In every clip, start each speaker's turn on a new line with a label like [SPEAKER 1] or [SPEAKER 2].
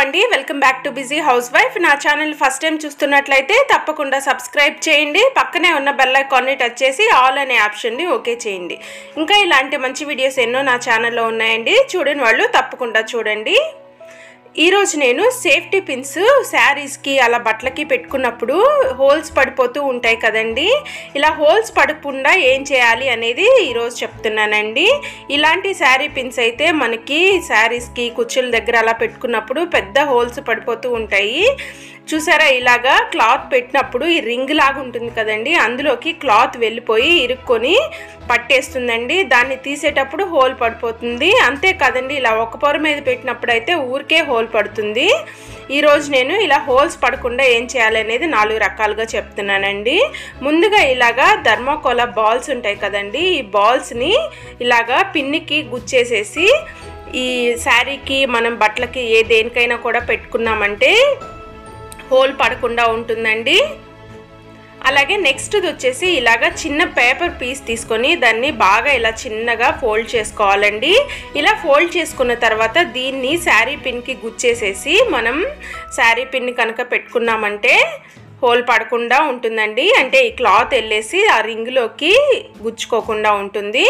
[SPEAKER 1] అండి welcome back to busy housewife నా channel first time చూస్తున్నట్లయితే తప్పకుండా సబ్స్క్రైబ్ చేయండి పక్కనే ఉన్న బెల్ ఐకాన్ని టచ్ చేసి ఆల్ అనే ఆప్షన్ని ఓకే చేయండి ఇంకా ఇలాంటి మంచి వీడియోస్ ఎన్నో నా ఛానల్లో ఉన్నాయండి చూడని వాళ్ళు తప్పకుండా చూడండి ఈరోజు నేను సేఫ్టీ పిన్స్ శారీస్కి అలా బట్టలకి పెట్టుకున్నప్పుడు హోల్స్ పడిపోతూ ఉంటాయి కదండి ఇలా హోల్స్ పడకుండా ఏం చేయాలి అనేది ఈరోజు చెప్తున్నానండి ఇలాంటి శారీ పిన్స్ అయితే మనకి శారీస్కి కుర్చీల దగ్గర అలా పెట్టుకున్నప్పుడు పెద్ద హోల్స్ పడిపోతూ ఉంటాయి చూసారా ఇలాగా క్లాత్ పెట్టినప్పుడు ఈ రింగ్ లాగా ఉంటుంది కదండి అందులోకి క్లాత్ వెళ్ళిపోయి ఇరుక్కొని పట్టేస్తుందండి దాన్ని తీసేటప్పుడు హోల్ పడిపోతుంది అంతే కదండి ఇలా ఒక పొర మీద పెట్టినప్పుడు అయితే ఊరికే హోల్ పడుతుంది ఈరోజు నేను ఇలా హోల్స్ పడకుండా ఏం చేయాలి అనేది నాలుగు రకాలుగా చెప్తున్నానండి ముందుగా ఇలాగా ధర్మోకోల బాల్స్ ఉంటాయి కదండి ఈ బాల్స్ని ఇలాగా పిన్నికి గుచ్చేసేసి ఈ శారీకి మనం బట్టలకి ఏ దేనికైనా కూడా పెట్టుకున్నామంటే హోల్ పడకుండా ఉంటుందండి అలాగే నెక్స్ట్ వచ్చేసి ఇలాగ చిన్న పేపర్ పీస్ తీసుకొని దాన్ని బాగా ఇలా చిన్నగా ఫోల్డ్ చేసుకోవాలండి ఇలా ఫోల్డ్ చేసుకున్న తర్వాత దీన్ని శారీ పిన్కి గుచ్చేసేసి మనం శారీ పిన్ కనుక పెట్టుకున్నామంటే హోల్ పడకుండా ఉంటుందండి అంటే ఈ క్లాత్ వెళ్ళేసి ఆ రింగ్లోకి గుచ్చుకోకుండా ఉంటుంది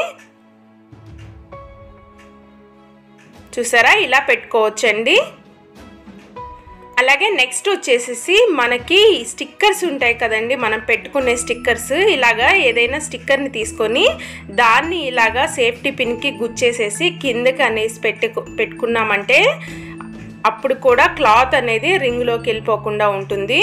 [SPEAKER 1] చూసారా ఇలా పెట్టుకోవచ్చండి అలాగే నెక్స్ట్ వచ్చేసేసి మనకి స్టిక్కర్స్ ఉంటాయి కదండి మనం పెట్టుకునే స్టిక్కర్స్ ఇలాగా ఏదైనా స్టిక్కర్ని తీసుకొని దాన్ని ఇలాగా సేఫ్టీ పిన్కి గుచ్చేసేసి కిందకి అనేసి పెట్టు పెట్టుకున్నామంటే అప్పుడు కూడా క్లాత్ అనేది రింగ్లోకి వెళ్ళిపోకుండా ఉంటుంది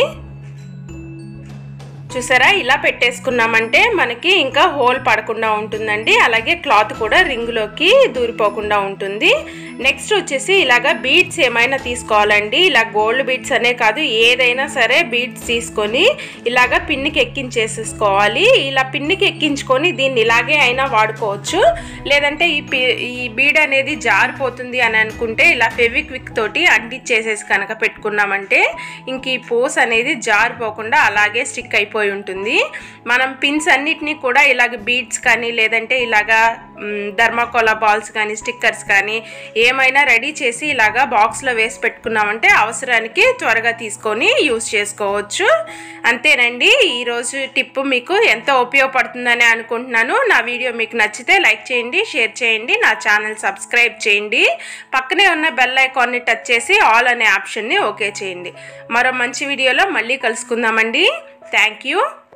[SPEAKER 1] చూసారా ఇలా పెట్టేసుకున్నామంటే మనకి ఇంకా హోల్ పడకుండా ఉంటుందండి అలాగే క్లాత్ కూడా రింగులోకి దూరిపోకుండా ఉంటుంది నెక్స్ట్ వచ్చేసి ఇలాగ బీడ్స్ ఏమైనా తీసుకోవాలండి ఇలా గోల్డ్ బీడ్స్ అనే కాదు ఏదైనా సరే బీడ్స్ తీసుకొని ఇలాగ పిన్నికి ఎక్కించేసేసుకోవాలి ఇలా పిన్నికి ఎక్కించుకొని దీన్ని ఇలాగే అయినా వాడుకోవచ్చు లేదంటే ఈ ఈ బీడ్ అనేది జారిపోతుంది అని అనుకుంటే ఇలా ఫెవిక్విక్ తోటి అంటించేసేసి కనుక పెట్టుకున్నామంటే ఇంక ఈ పోస్ అనేది జారిపోకుండా అలాగే స్టిక్ అయిపోయి అయిపోయి ఉంటుంది మనం పిన్స్ అన్నిటినీ కూడా ఇలాగ బీడ్స్ కానీ లేదంటే ఇలాగా ధర్మాకోలా బాల్స్ కానీ స్టిక్కర్స్ కానీ ఏమైనా రెడీ చేసి ఇలాగా బాక్స్లో వేసి పెట్టుకున్నామంటే అవసరానికి త్వరగా తీసుకొని యూస్ చేసుకోవచ్చు అంతేనండి ఈరోజు టిప్ మీకు ఎంతో ఉపయోగపడుతుందని అనుకుంటున్నాను నా వీడియో మీకు నచ్చితే లైక్ చేయండి షేర్ చేయండి నా ఛానల్ సబ్స్క్రైబ్ చేయండి పక్కనే ఉన్న బెల్ ఐకాన్ని టచ్ చేసి ఆల్ అనే ఆప్షన్ని ఓకే చేయండి మరో మంచి వీడియోలో మళ్ళీ కలుసుకుందామండి Thank you.